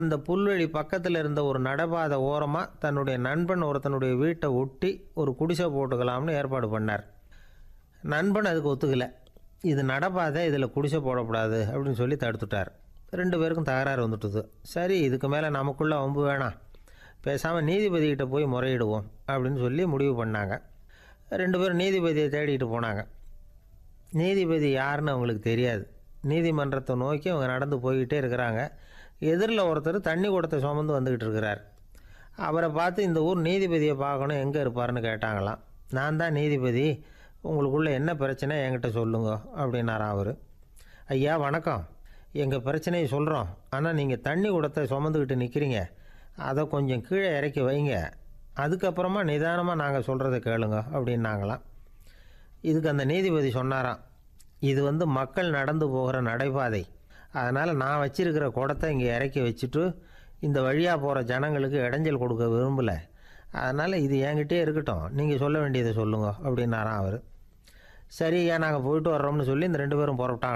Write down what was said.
அந்த புல்வெளி பக்கத்தில் இருந்த ஒரு நடைபாதை ஓரமாக தன்னுடைய நண்பன் ஒருத்தனுடைய வீட்டை ஒட்டி ஒரு குடிசை போட்டுக்கலாம்னு ஏற்பாடு பண்ணார் நண்பன் அதுக்கு ஒத்துக்கலை இது நடைபாதை இதில் குடிசை போடக்கூடாது அப்படின்னு சொல்லி தடுத்துட்டார் ரெண்டு பேருக்கும் தகராறு வந்துட்டுது சரி இதுக்கு மேலே நமக்குள்ளே வம்பு வேணாம் பேசாமல் நீதிபதிகிட்ட போய் முறையிடுவோம் அப்படின்னு சொல்லி முடிவு பண்ணாங்க ரெண்டு பேரும் நீதிபதியை தேடிட்டு போனாங்க நீதிபதி யாருன்னு அவங்களுக்கு தெரியாது நீதிமன்றத்தை நோக்கி அவங்க நடந்து போய்கிட்டே இருக்கிறாங்க எதிரில் ஒருத்தர் தண்ணி குடத்தை சுமந்து வந்துக்கிட்டு இருக்கிறார் அவரை பார்த்து இந்த ஊர் நீதிபதியை பார்க்கணும் எங்கே இருப்பாருன்னு கேட்டாங்களாம் நான் தான் நீதிபதி உங்களுக்குள்ளே என்ன பிரச்சனை என்கிட்ட சொல்லுங்க அப்படின்னாராம் அவர் ஐயா வணக்கம் எங்கள் பிரச்சனையை சொல்கிறோம் ஆனால் நீங்கள் தண்ணி குடத்தை சுமந்துக்கிட்டு நிற்கிறீங்க அதை கொஞ்சம் கீழே இறக்கி வைங்க அதுக்கப்புறமா நிதானமாக நாங்கள் சொல்கிறத கேளுங்க அப்படின்னாங்களாம் இதுக்கு அந்த நீதிபதி சொன்னாராம் இது வந்து மக்கள் நடந்து போகிற நடைபாதை அதனால் நான் வச்சிருக்கிற குடத்தை இங்கே இறக்கி வச்சுட்டு இந்த வழியாக போகிற ஜனங்களுக்கு இடைஞ்சல் கொடுக்க விரும்பலை அதனால் இது என்கிட்டே இருக்கட்டும் நீங்கள் சொல்ல வேண்டியதை சொல்லுங்க அப்படின்னாராம் அவர் சரி ஏன் நாங்கள் போயிட்டு வர்றோம்னு சொல்லி இந்த ரெண்டு பேரும் புறப்பட்டாங்க